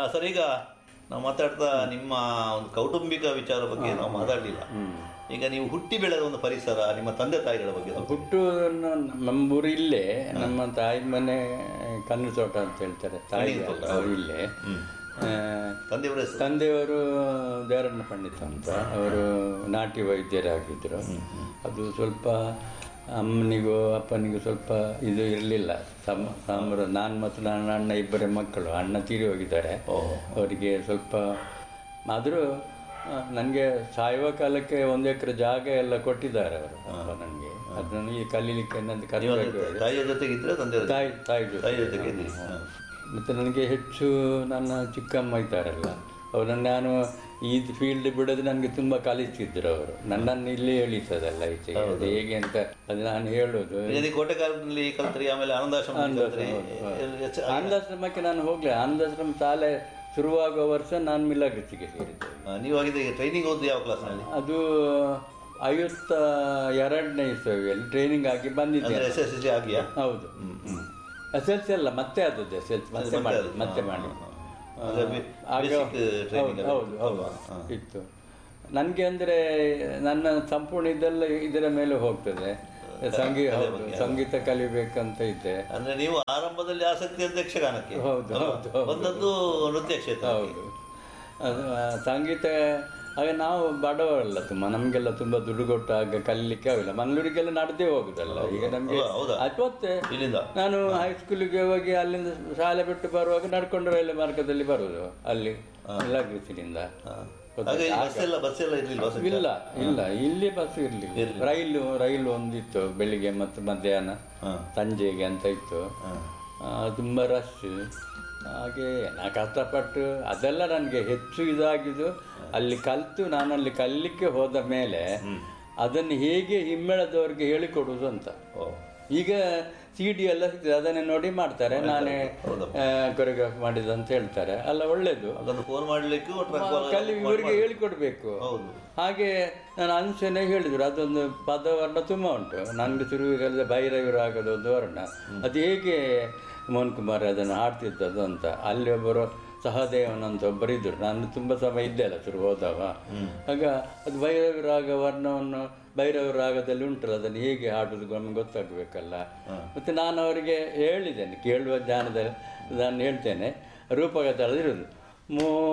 Sir ಈಗ ನಾವು ಮಾತಾಡ್ತಾ ನಿಮ್ಮ ಒಂದು ಕೌಟುಂಬಿಕ ವಿಚಾರ ಬಗ್ಗೆ ನಾವು ಮಾತಾಡಲಿಲ್ಲ ಈಗ ನೀವು ಹುಟ್ಟಿ ಬೆಳೆದ ಒಂದು ಪರಿಸರ ನಿಮ್ಮ ತಂದೆ ತಾಯಿಗಳ ಬಗ್ಗೆ ಸ್ವಲ್ಪ ಹುಟ್ಟು ನಮ್ಮೂರು ಇಲ್ಲೇ ನಮ್ಮ ತಾಯಿ ಮನೆ ಕಣ್ಣು ತೋಟ ಅಂತ ಹೇಳ್ತಾರೆ ತಾಯಿ ಕಣ್ಣಿನ ತೋಟ. ಅವ್ರು ಇಲ್ಲೇ ಆ, ತಂದೆಯವರ ಹೆಸರು ತಂದೆಯವರು ದೇವರಣ್ಣ ಪಂಡಿತ ಅಂತ ಅವರು ನಾಟಿ ವೈದ್ಯರಾಗಿದ್ದರು ಅದು ಸ್ವಲ್ಪ ಅಮ್ಮನಿಗೂ ಅಪ್ಪನಿಗೂ ಸ್ವಲ್ಪ ಇದು ಇರಲಿಲ್ಲ ಸಮ ಸಾಂಬಾರು ನಾನು ಮತ್ತು ನನ್ನ ಅಣ್ಣ ಇಬ್ಬರೇ ಮಕ್ಕಳು ಅಣ್ಣ ತೀರಿ ಹೋಗಿದ್ದಾರೆ ಅವರಿಗೆ ಸ್ವಲ್ಪ ಆದರೂ ನನಗೆ ಸಾಯುವ ಕಾಲಕ್ಕೆ ಒಂದು ಎಕರೆ ಜಾಗ ಎಲ್ಲ ಕೊಟ್ಟಿದ್ದಾರೆ ಅವರು ಅಪ್ಪ ನನಗೆ ಅದನ್ನು ಈ ಕಲೀಲಿಕ್ಕೆ ನನ್ನದು ನೀವು ಖರ್ಚಾಗಿ ಅದೇ ತಾಯಿಯ ಜೊತೆಗೆ ಇದ್ರೆ ತಂದೆಯವರ ತಾಯಿ ತಾಯಿ ಜೊತೆ. ತಾಯಿ ಜೊತೆಗೆ ಇದ್ರಿ ಹಾ. ಮತ್ತು ನನಗೆ ಹೆಚ್ಚು ನನ್ನ ಚಿಕ್ಕಮ್ಮ ಇದ್ದಾರಲ್ಲ ಅವರನ್ನು ನಾನು ಈ ಫೀಲ್ಡ್ ಬಿಡೋದು ನನಗೆ ತುಂಬ ಕಲಿಸ್ತಿದ್ರು ಅವರು ನನ್ನನ್ನು ಇಲ್ಲೇ ಎಳಿಸೋದಲ್ಲ ಈಚೆಗೆ ಅದು ಹೇಗೆ ಅಂತ ಅದು ನಾನು ಹೇಳೋದು ಈಗ ನೀವು ಕೋಟೆ ಕಾಲದಲ್ಲಿ ಕಲ್ತ್ರಿ ಆಮೇಲೆ ಆನಂದಾಶ್ರಮ ಕಲ್ತ್ರಿ ಹೆಚ್ಚು- ಆನಂದಾಶ್ರಮಕ್ಕೆ ನಾನು ಹೋಗಲಿ ಆನಂದಾಶ್ರಮ ಶಾಲೆ ಶುರುವಾಗುವ ವರ್ಷ ನಾನು ಮಿಲಾಗ್ರಿಸಿಗೆ ಸೇರಿದ್ದೆ ಆ, ನೀವು ಆಗಿದ್ದ ಟ್ರೈನಿಂಗ್ ಓದಿ ಯಾವ ಕ್ಲಾಸ್ನಲ್ಲಿ ಅದು ಐವತ್ತ ಎರಡನೇ ಇಸವಿಯಲ್ಲಿ ಟ್ರೈನಿಂಗ್ ಆಗಿ ಅಂದ್ರೆ ಬಂದಿದ್ದೇನೆ ಎಸ್ ಎಸ್ ಎಲ್ ಸಿ ಆಗಿಯಾ ಹೌದು ಎಸ್ ಎಲ್ ಸಿ ಅಲ್ಲ ಮತ್ತೆ ಆದದ್ದು ಎಸ್ ಎಲ್ ಸಿ ಮತ್ತೆ ಮಾಡಿ ಮತ್ತೆ ಮಾಡಿ ಅದೇ ಬಿ- ಆಗ basic training ಹೌದು ಹೌದು ಹೌದು ಅಲ್ವಾ? ಹಾ. ಇತ್ತು ನನಗೆ ಅಂದರೆ ನನ್ನ ಸಂಪೂರ್ಣ ಇದೆಲ್ಲ ಇದರ ಮೇಲೆ ಹೋಗ್ತದೆ ಸಂಗೀತ ಹೌದು ಸಂಗೀತ ಕಲಿಬೇಕಂತ ಇದ್ದೆ ಅಂದ್ರೆ ನೀವು ಆರಂಭದಲ್ಲಿ ಆಸಕ್ತಿ ಅಂತ ಯಕ್ಷಗಾನಕ್ಕೆ ಹೌದು, ಅಲ್ವಾ? ಹೌದು, ಹೌದು. ಒಂದದ್ದು ನೃತ್ಯ ಕ್ಷೇತ್ರ ಹೌದು ಅದು, ಆ, ಸಂಗೀತ ಆಗ ನಾವು ಬಡವರಲ್ಲ ತುಂಬ ನಮಗೆಲ್ಲ ತುಂಬ ದುಡ್ಡು ಕೊಟ್ಟು ಆಗ ಕಲೀಲಿಕ್ಕೆ ಆಗಿಲ್ಲ ಮಂಗಳೂರಿಗೆಲ್ಲ ನಡೆದೇ ಹೋಗುದಲ್ಲ ಈಗ ನಮಗೆ ಹೌದಾ, ಹೌದಾ? ಅದು ಮತ್ತೆ ಇಲ್ಲಿಂದ ನಾನು ಹೈಸ್ಕೂಲಿಗೆ ಹೋಗಿ ಅಲ್ಲಿಂದ ಶಾಲೆ ಬಿಟ್ಟು ಬರುವಾಗ ನಡ್ಕೊಂಡು ರೈಲು ಮಾರ್ಗದಲ್ಲಿ ಬರುವುದು ಅಲ್ಲಿ ಇಲಾಗ್ರಿಸಿನಿಂದ ಹಾಗೆ ಬಸ್ ಎಲ್ಲ ಬಸ್ ಎಲ್ಲ ಇರ್ಲಿಲ್ವಾ ಸಂಚಾರ? ಇಲ್ಲ ಇಲ್ಲ ಇಲ್ಲಿ ಬಸ್ ಇರಲಿಲ್ಲ ರೈಲು ರೈಲು ಒಂದಿತ್ತು ಬೆಳಿಗ್ಗೆ ಮತ್ತು ಮಧ್ಯಾಹ್ನ ಹಾ. ಸಂಜೆಗೆ ಅಂತ ಇತ್ತು ಆ, ತುಂಬ ರಶ್ ಹಾಗೆ ನಾ ಕಷ್ಟಪಟ್ಟು ಅದೆಲ್ಲ ನನಗೆ ಹೆಚ್ಚು ಇದಾಗಿದ್ದು ಅಲ್ಲಿ ಕಲಿತು ನಾನು ಅಲ್ಲಿ ಕಲಿಲಿಕ್ಕೆ ಹೋದ ಮೇಲೆ ಅದನ್ನು ಹೇಗೆ ಹಿಮ್ಮೆಳದವರಿಗೆ ಹೇಳಿಕೊಡುವುದು ಅಂತ ಓ. ಈಗ ಸಿ ಡಿ ಎಲ್ಲ ಸಿಗ್ತದೆ ಅದನ್ನೇ ನೋಡಿ ಮಾಡ್ತಾರೆ ನಾನೇ ಕೊರಿಯೋಗ್ರಾಫ್ ಮಾಡಿದ್ದು ಅಂತ ಹೇಳ್ತಾರೆ ಅಲ್ಲ ಒಳ್ಳೇದು ಅದನ್ನು ಫೋನ್ ಮಾಡ್ಲಿಕ್ಕೂ ಟ್ರಕ್ ಕಲಿ ಇವರಿಗೆ ಹೇಳಿಕೊಡ್ಬೇಕು ಹೌದು ಹಾಗೆ ನಾನು ಅನ್ಸನೆ ಹೇಳಿದ್ರು ಅದೊಂದು ಪದವರ್ಣ ತುಂಬ ಉಂಟು ನನಗೆ ಶುರುವಿಗಲ್ಲದೆ ಭೈರವಿರು ಆಗೋದು ಒಂದು ವರ್ಣ ಅದು ಹೇಗೆ ಮೋಹನ್ ಕುಮಾರ್ ಅದನ್ನು ಹಾಡ್ತಿದ್ದದ್ದು ಅಂತ ಅಲ್ಲಿ ಒಬ್ಬರು ಸಹದೇವನ್ ಅಂತ ಒಬ್ಬರು ಇದ್ರು ನಾನು ತುಂಬ ಸಮಯ ಇದ್ದೆ ಅಲ್ಲ ಶುರು ಹೋದವ ಆಗ ಅದು ಭೈರವಿ ರಾಗ ವರ್ಣವನ್ನು ಭೈರವಿ ರಾಗದಲ್ಲಿ ಉಂಟಲ್ಲ ಅದನ್ನು ಹೇಗೆ ಹಾಡೋದು ನಮ್ಗೆ ಗೊತ್ತಾಗಬೇಕಲ್ಲ ಮತ್ತು ನಾನು ಅವರಿಗೆ ಹೇಳಿದ್ದೇನೆ ಕೇಳುವ ಜ್ಞಾನದಲ್ಲಿ ನಾನು ಹೇಳ್ತೇನೆ ರೂಪಗತ ಇರೋದು ಮೋ